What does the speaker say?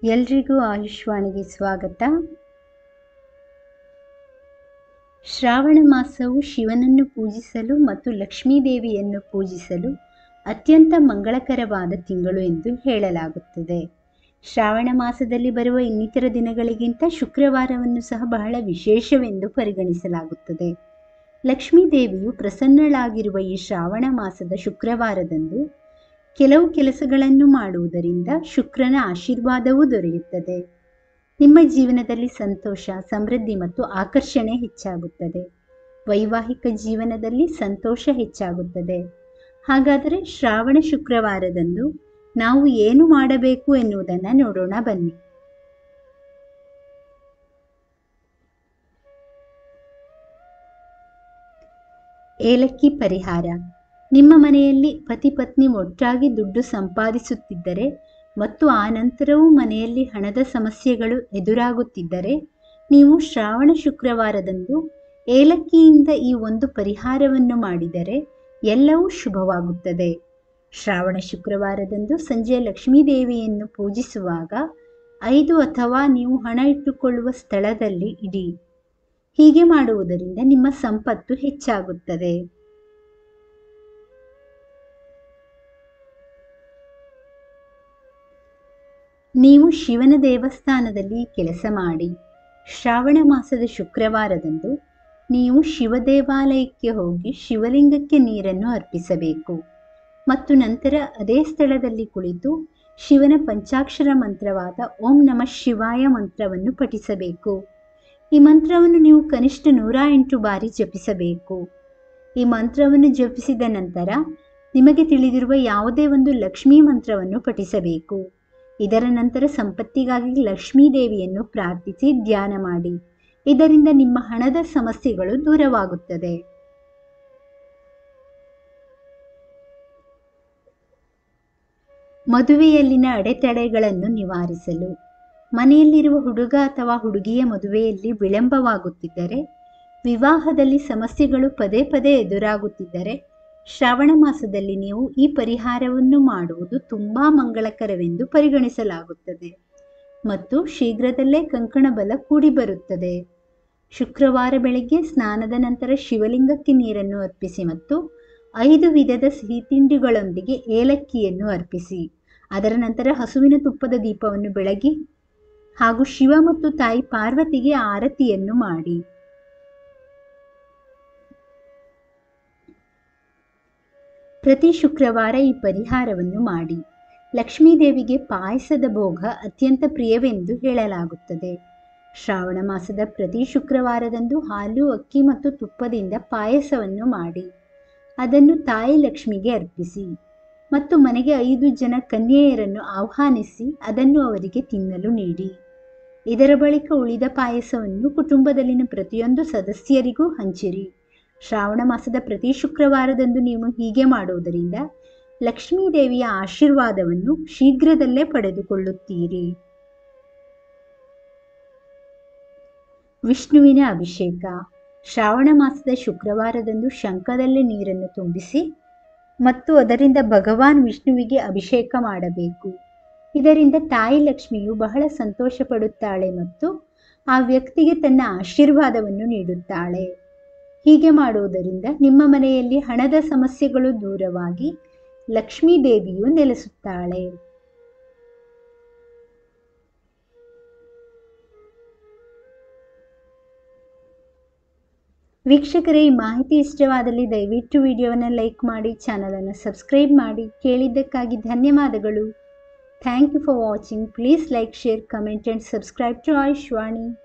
ಎಲ್ರಿಗೂ ಆಯುಷ್ವಾಣಿಗೆ ಸ್ವಾಗತ ಶ್ರಾವಣ ಮಾಸವು ಶಿವನನ್ನು ಪೂಜಿಸಲು ಮತ್ತು ಲಕ್ಷ್ಮೀದೇವಿಯನ್ನು ಪೂಜಿಸಲು ಅತ್ಯಂತ ಮಂಗಳಕರವಾದ ತಿಂಗಳು ಎಂದು ಹೇಳಲಾಗುತ್ತದೆ ಶ್ರಾವಣ ಮಾಸದಲ್ಲಿ ಬರುವ ಇನ್ನಿತರ ದಿನಗಳಿಗಿಂತ ಶುಕ್ರವಾರವನ್ನು ಸಹ ಬಹಳ ವಿಶೇಷವೆಂದು ಪರಿಗಣಿಸಲಾಗುತ್ತದೆ ಲಕ್ಷ್ಮೀದೇವಿಯು ಪ್ರಸನ್ನಳಾಗಿರುವ ಈ ಶ್ರಾವಣ ಮಾಸದ ಶುಕ್ರವಾರದಂದು ಕೆಲವು ಕೆಲಸಗಳನ್ನು ಮಾಡುವುದರಿಂದ ಶುಕ್ರನ ಆಶೀರ್ವಾದವೂ ದೊರೆಯುತ್ತದೆ ನಿಮ್ಮ ಜೀವನದಲ್ಲಿ ಸಂತೋಷ ಸಮೃದ್ಧಿ ಮತ್ತು ಆಕರ್ಷಣೆ ಹೆಚ್ಚಾಗುತ್ತದೆ ವೈವಾಹಿಕ ಜೀವನದಲ್ಲಿ ಸಂತೋಷ ಹೆಚ್ಚಾಗುತ್ತದೆ ಹಾಗಾದರೆ ಶ್ರಾವಣ ಶುಕ್ರವಾರದಂದು ನಾವು ಏನು ಮಾಡಬೇಕು ಎನ್ನುವುದನ್ನು ನೋಡೋಣ ಬನ್ನಿ ಏಲಕ್ಕಿ ಪರಿಹಾರ ನಿಮ್ಮ ಮನೆಯಲ್ಲಿ ಪತಿ ಪತ್ನಿ ಒಟ್ಟಾಗಿ ದುಡ್ಡು ಸಂಪಾದಿಸುತ್ತಿದ್ದರೆ ಮತ್ತು ಆ ನಂತರವೂ ಮನೆಯಲ್ಲಿ ಹಣದ ಸಮಸ್ಯೆಗಳು ಎದುರಾಗುತ್ತಿದ್ದರೆ ನೀವು ಶ್ರಾವಣ ಶುಕ್ರವಾರದಂದು ಏಲಕ್ಕಿಯಿಂದ ಈ ಒಂದು ಪರಿಹಾರವನ್ನು ಮಾಡಿದರೆ ಎಲ್ಲವೂ ಶುಭವಾಗುತ್ತದೆ ಶ್ರಾವಣ ಶುಕ್ರವಾರದಂದು ಸಂಜೆ ಲಕ್ಷ್ಮೀದೇವಿಯನ್ನು ಪೂಜಿಸುವಾಗ ಐದು ಅಥವಾ ನೀವು ಹಣ ಇಟ್ಟುಕೊಳ್ಳುವ ಸ್ಥಳದಲ್ಲಿ ಇಡಿ ಹೀಗೆ ಮಾಡುವುದರಿಂದ ನಿಮ್ಮ ಸಂಪತ್ತು ಹೆಚ್ಚಾಗುತ್ತದೆ ನೀವು ಶಿವನ ದೇವಸ್ಥಾನದಲ್ಲಿ ಕೆಲಸ ಮಾಡಿ ಶ್ರಾವಣ ಮಾಸದ ಶುಕ್ರವಾರದಂದು ನೀವು ಶಿವ ದೇವಾಲಯಕ್ಕೆ ಹೋಗಿ ಶಿವಲಿಂಗಕ್ಕೆ ನೀರನ್ನು ಅರ್ಪಿಸಬೇಕು ಮತ್ತು ನಂತರ ಅದೇ ಸ್ಥಳದಲ್ಲಿ ಕುಳಿತು ಶಿವನ ಪಂಚಾಕ್ಷರ ಮಂತ್ರವಾದ ಓಂ ನಮಃ ಶಿವಾಯ ಮಂತ್ರವನ್ನು ಪಠಿಸಬೇಕು ಈ ಮಂತ್ರವನ್ನು ನೀವು ಕನಿಷ್ಠ ನೂರ ಎಂಟು ಬಾರಿ ಜಪಿಸಬೇಕು ಈ ಮಂತ್ರವನ್ನು ಜಪಿಸಿದ ನಂತರ ನಿಮಗೆ ತಿಳಿದಿರುವ ಯಾವುದೇ ಒಂದು ಲಕ್ಷ್ಮೀ ಮಂತ್ರವನ್ನು ಪಠಿಸಬೇಕು ಇದರ ನಂತರ ಸಂಪತ್ತಿಗಾಗಿ ಲಕ್ಷ್ಮೀ ದೇವಿಯನ್ನು ಪ್ರಾರ್ಥಿಸಿ ಧ್ಯಾನ ಮಾಡಿ ಇದರಿಂದ ನಿಮ್ಮ ಹಣದ ಸಮಸ್ಯೆಗಳು ದೂರವಾಗುತ್ತದೆ ಮದುವೆಯಲ್ಲಿನ ಅಡೆತಡೆಗಳನ್ನು ನಿವಾರಿಸಲು ಮನೆಯಲ್ಲಿರುವ ಹುಡುಗ ಅಥವಾ ಹುಡುಗಿಯ ಮದುವೆಯಲ್ಲಿ ವಿಳಂಬವಾಗುತ್ತಿದ್ದರೆ ವಿವಾಹದಲ್ಲಿ ಸಮಸ್ಯೆಗಳು ಪದೇ ಪದೇ ಎದುರಾಗುತ್ತಿದ್ದರೆ ಶ್ರಾವಣ ಮಾಸದಲ್ಲಿ ನೀವು ಈ ಪರಿಹಾರವನ್ನು ಮಾಡುವುದು ತುಂಬ ಮಂಗಳಕರವೆಂದು ಪರಿಗಣಿಸಲಾಗುತ್ತದೆ ಮತ್ತು ಶೀಘ್ರದಲ್ಲೇ ಕಂಕಣ ಬಲ ಕೂಡಿ ಬರುತ್ತದೆ ಶುಕ್ರವಾರ ಬೆಳಗ್ಗೆ ಸ್ನಾನದ ನಂತರ ಶಿವಲಿಂಗಕ್ಕೆ ನೀರನ್ನು ಅರ್ಪಿಸಿ ಮತ್ತು ಐದು ವಿಧದ ಸಿಹಿ ತಿಂಡಿಗಳೊಂದಿಗೆ ಏಲಕ್ಕಿಯನ್ನು ಅರ್ಪಿಸಿ ಅದರ ನಂತರ ಹಸುವಿನ ತುಪ್ಪದ ದೀಪವನ್ನು ಬೆಳಗಿ ಹಾಗೂ ಶಿವ ಮತ್ತು ತಾಯಿ ಪಾರ್ವತಿಗೆ ಆರತಿಯನ್ನು ಮಾಡಿ ಪ್ರತಿ ಶುಕ್ರವಾರ ಈ ಪರಿಹಾರವನ್ನು ಮಾಡಿ ಲಕ್ಷ್ಮೀದೇವಿಗೆ ಪಾಯಸದ ಭೋಗ ಅತ್ಯಂತ ಪ್ರಿಯವೆಂದು ಹೇಳಲಾಗುತ್ತದೆ ಶ್ರಾವಣ ಮಾಸದ ಪ್ರತಿ ಶುಕ್ರವಾರದಂದು ಹಾಲು ಅಕ್ಕಿ ಮತ್ತು ತುಪ್ಪದಿಂದ ಪಾಯಸವನ್ನು ಮಾಡಿ ಅದನ್ನು ತಾಯಿ ಲಕ್ಷ್ಮಿಗೆ ಅರ್ಪಿಸಿ ಮತ್ತು ಮನೆಗೆ ಐದು ಜನ ಕನ್ಯೆಯರನ್ನು ಆಹ್ವಾನಿಸಿ ಅದನ್ನು ಅವರಿಗೆ ತಿನ್ನಲು ನೀಡಿ ಇದರ ಬಳಿಕ ಉಳಿದ ಪಾಯಸವನ್ನು ಕುಟುಂಬದಲ್ಲಿನ ಪ್ರತಿಯೊಂದು ಸದಸ್ಯರಿಗೂ ಹಂಚಿರಿ ಶ್ರಾವಣ ಮಾಸದ ಪ್ರತಿ ಶುಕ್ರವಾರದಂದು ನೀವು ಹೀಗೆ ಮಾಡುವುದರಿಂದ ಲಕ್ಷ್ಮೀ ದೇವಿಯ ಆಶೀರ್ವಾದವನ್ನು ಶೀಘ್ರದಲ್ಲೇ ಪಡೆದುಕೊಳ್ಳುತ್ತೀರಿ ವಿಷ್ಣುವಿನ ಅಭಿಷೇಕ ಶ್ರಾವಣ ಮಾಸದ ಶುಕ್ರವಾರದಂದು ಶಂಖದಲ್ಲಿ ನೀರನ್ನು ತುಂಬಿಸಿ ಮತ್ತು ಅದರಿಂದ ಭಗವಾನ್ ವಿಷ್ಣುವಿಗೆ ಅಭಿಷೇಕ ಮಾಡಬೇಕು ಇದರಿಂದ ತಾಯಿ ಲಕ್ಷ್ಮಿಯು ಬಹಳ ಸಂತೋಷ ಪಡುತ್ತಾಳೆ ಮತ್ತು ಆ ವ್ಯಕ್ತಿಗೆ ತನ್ನ ಆಶೀರ್ವಾದವನ್ನು ನೀಡುತ್ತಾಳೆ ಹೀಗೆ ಮಾಡುವುದರಿಂದ ನಿಮ್ಮ ಮನೆಯಲ್ಲಿ ಹಣದ ಸಮಸ್ಯೆಗಳು ದೂರವಾಗಿ ಲಕ್ಷ್ಮೀ ದೇವಿಯು ನೆಲೆಸುತ್ತಾಳೆ ವೀಕ್ಷಕರೇ ಈ ಮಾಹಿತಿ ಇಷ್ಟವಾದಲ್ಲಿ ದಯವಿಟ್ಟು ವಿಡಿಯೋವನ್ನು ಲೈಕ್ ಮಾಡಿ ಚಾನಲನ್ನು ಸಬ್ಸ್ಕ್ರೈಬ್ ಮಾಡಿ ಕೇಳಿದ್ದಕ್ಕಾಗಿ ಧನ್ಯವಾದಗಳು thank you for watching please like share comment and subscribe to ಆಯುಷ್ವಾಣಿ